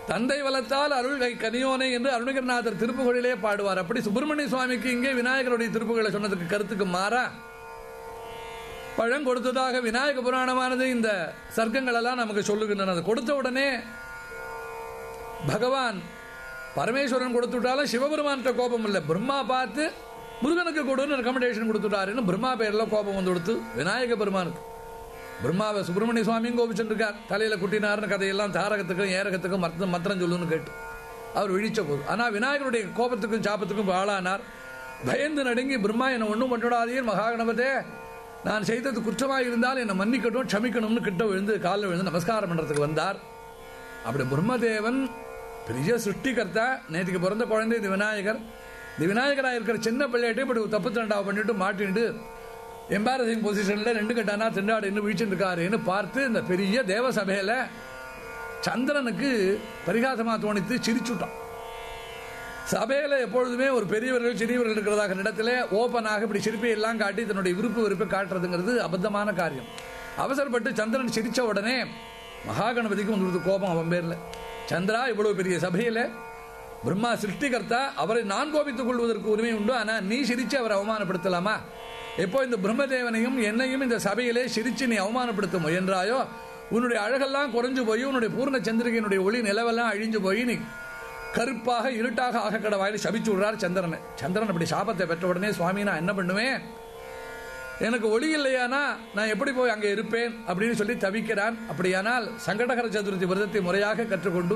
தந்தை வளர்த்தால் அருள் கை கனியோனே என்று அருணகிரிநாதர் திருப்புகழிலே பாடுவார் அப்படி சுப்பிரமணிய சுவாமிக்கு இங்கே விநாயகருடைய திருப்புகளை சொன்னதுக்கு கருத்துக்கு மாறா பழம் கொடுத்ததாக விநாயக புராணமானது இந்த சர்க்கங்கள் எல்லாம் நமக்கு சொல்லுகின்றன அது கொடுத்த உடனே பகவான் பரமேஸ்வரன் கொடுத்துட்டாலும் சிவபெருமான்கிட்ட கோபம் இல்லை பிரம்மா பார்த்து முருகனுக்கு கொடுன்னு ரெக்கமெண்டேஷன் கொடுத்துட்டாருன்னு பிரம்மா பேர்ல கோபம் வந்து கொடுத்து விநாயக பெருமானுக்கு பிரம்மாவை சுப்பிரமணிய சுவாமியும் கோபிச்சுட்டு இருக்கார் தலையில குட்டினார்னு கதையெல்லாம் தாரகத்துக்கும் ஏரகத்துக்கும் மத்திரம் மத்திரம் சொல்லுன்னு கேட்டு அவர் விழிச்ச போது ஆனா விநாயகருடைய கோபத்துக்கும் சாபத்துக்கும் ஆளானார் பயந்து நடுங்கி பிரம்மா என்னை ஒன்றும் பண்ணாதீர் மகாகணபதே நான் செய்தது குற்றமாக இருந்தால் என்னை மன்னிக்கட்டும் க்ஷமிக்கணும்னு கிட்ட விழுந்து காலில் விழுந்து நமஸ்காரம் பண்றதுக்கு வந்தார் அப்படி பிரம்மதேவன் பெரிய சிருஷ்டிகர்த்தா நேற்றுக்கு பிறந்த குழந்தை இது விநாயகர் இந்த விநாயகராக இருக்கிற சின்ன பிள்ளைகிட்ட இப்படி ஒரு தப்பு தண்டாவை பண்ணிட்டு மாட்டிட்டு எம்பாரசிங் பொசிஷன்ல ரெண்டு கட்டானா திண்டாடு இன்னும் வீழ்ச்சிட்டு இருக்காருன்னு பார்த்து இந்த பெரிய தேவ சபையில சந்திரனுக்கு பரிகாசமா தோணித்து சிரிச்சுட்டான் சபையில எப்பொழுதுமே ஒரு பெரியவர்கள் சிறியவர்கள் இருக்கிறதாக இடத்துல ஓப்பனாக இப்படி சிரிப்பை எல்லாம் காட்டி தன்னுடைய விருப்பு வெறுப்பை காட்டுறதுங்கிறது அபத்தமான காரியம் அவசரப்பட்டு சந்திரன் சிரிச்ச உடனே மகாகணபதிக்கு உங்களுக்கு கோபம் அவன் பேர்ல சந்திரா இவ்வளவு பெரிய சபையில பிரம்மா சிருஷ்டிகர்த்தா அவரை நான் கோபித்துக் கொள்வதற்கு உரிமை உண்டு ஆனா நீ சிரிச்சு அவரை அவமானப்படுத்தலாமா எப்போ இந்த பிரம்மதேவனையும் என்னையும் இந்த சபையிலே சிரிச்சு நீ அவமானப்படுத்த முயன்றாயோ உன்னுடைய அழகெல்லாம் குறைஞ்சு போய் உன்னுடைய பூர்ண சந்திரிகையினுடைய ஒளி நிலவெல்லாம் அழிஞ்சு போய் நீ கருப்பாக இருட்டாக ஆகக்கட வாயில் சபிச்சு விடுறார் சந்திரனை சந்திரன் அப்படி சாபத்தை பெற்ற உடனே சுவாமி நான் என்ன பண்ணுவேன் எனக்கு ஒளி இல்லையானா நான் எப்படி போய் அங்கே இருப்பேன் அப்படின்னு சொல்லி தவிக்கிறான் அப்படியானால் சங்கடகர சதுர்த்தி விரதத்தை முறையாக கற்றுக்கொண்டு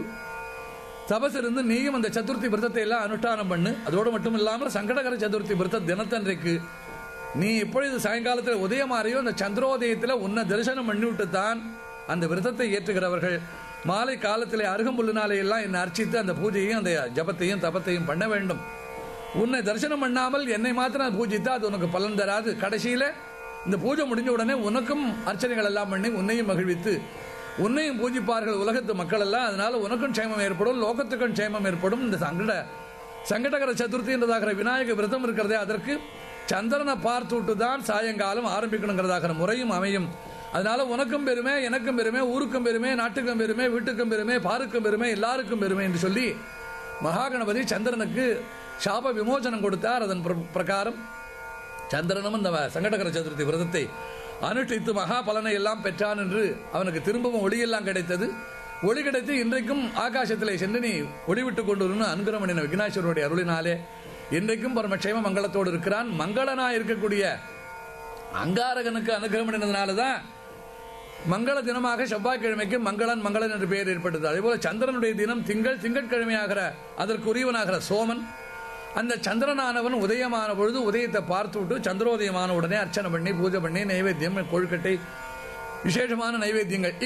தபஸ் இருந்து நீயும் அந்த சதுர்த்தி விரதத்தை எல்லாம் அனுஷ்டானம் பண்ணு அதோடு மட்டும் இல்லாமல் சங்கடகர சதுர்த்தி விரத தினத்தன்றைக்கு நீ எப்பொழுது சாயங்காலத்தில் உதயமாறியோ அந்த சந்திரோதயத்தில் உன்னை தரிசனம் பண்ணிவிட்டு தான் அந்த விரதத்தை ஏற்றுகிறவர்கள் மாலை காலத்திலே அருகம்புல்லினாலே எல்லாம் என்னை அர்ச்சித்து அந்த பூஜையும் அந்த ஜபத்தையும் தபத்தையும் பண்ண வேண்டும் உன்னை தரிசனம் பண்ணாமல் என்னை மாத்திரம் பூஜித்தா அது உனக்கு பலன் தராது கடைசியில இந்த பூஜை முடிஞ்ச உடனே உனக்கும் அர்ச்சனைகள் எல்லாம் பண்ணி உன்னையும் மகிழ்வித்து உன்னையும் பூஜிப்பார்கள் உலகத்து மக்கள் எல்லாம் அதனால உனக்கும் க்ஷேமம் ஏற்படும் லோகத்துக்கும் க்ஷேமம் ஏற்படும் இந்த சங்கட சங்கடகர சதுர்த்தி என்றதாகிற விநாயக விரதம் இருக்கிறதே அதற்கு சந்திரனை பார்த்து விட்டு தான் சாயங்காலம் ஆரம்பிக்கணுங்கிறதாகிற முறையும் அமையும் அதனால உனக்கும் பெருமை எனக்கும் பெருமை ஊருக்கும் பெருமை நாட்டுக்கும் பெருமை வீட்டுக்கும் பெருமை பாருக்கும் பெருமை எல்லாருக்கும் பெருமை என்று சொல்லி மகாகணபதி சந்திரனுக்கு சாப விமோசனம் கொடுத்தார் அதன் பிர- பிரகாரம் சந்திரனும் இந்த சங்கடகர சதுர்த்தி விரதத்தை அனுஷ்டித்து மகா பலனை எல்லாம் பெற்றான் என்று அவனுக்கு திரும்பவும் ஒளியெல்லாம் கிடைத்தது ஒளி கிடைத்து இன்றைக்கும் ஆகாசத்திலே சென்று நீ ஒளிவிட்டுக் கொண்டு அனுகிரமணின விக்னாஸ்வரருடைய அருளினாலே இன்றைக்கும் பரமக்ஷேம மங்களத்தோடு இருக்கிறான் மங்களனா இருக்கக்கூடிய அங்காரகனுக்கு அனுகிரமணினதுனால தான் மங்கள தினமாக செவ்வாய்க்கிழமைக்கு மங்களன் மங்களன் என்று பெயர் ஏற்பட்டது அதே போல சந்திரனுடைய தினம் திங்கள் திங்கட்கிழமையாகிற அதற்கு உரியவனாகிற சோமன் அந்த சந்திரனானவன் உதயமான பொழுது உதயத்தை பார்த்து விட்டு சந்திரோதயமான உடனே அர்ச்சனை பண்ணி பூஜை பண்ணி நைவேத்தியம் கொழுக்கட்டை விசேஷமான நைவேத்தியங்கள்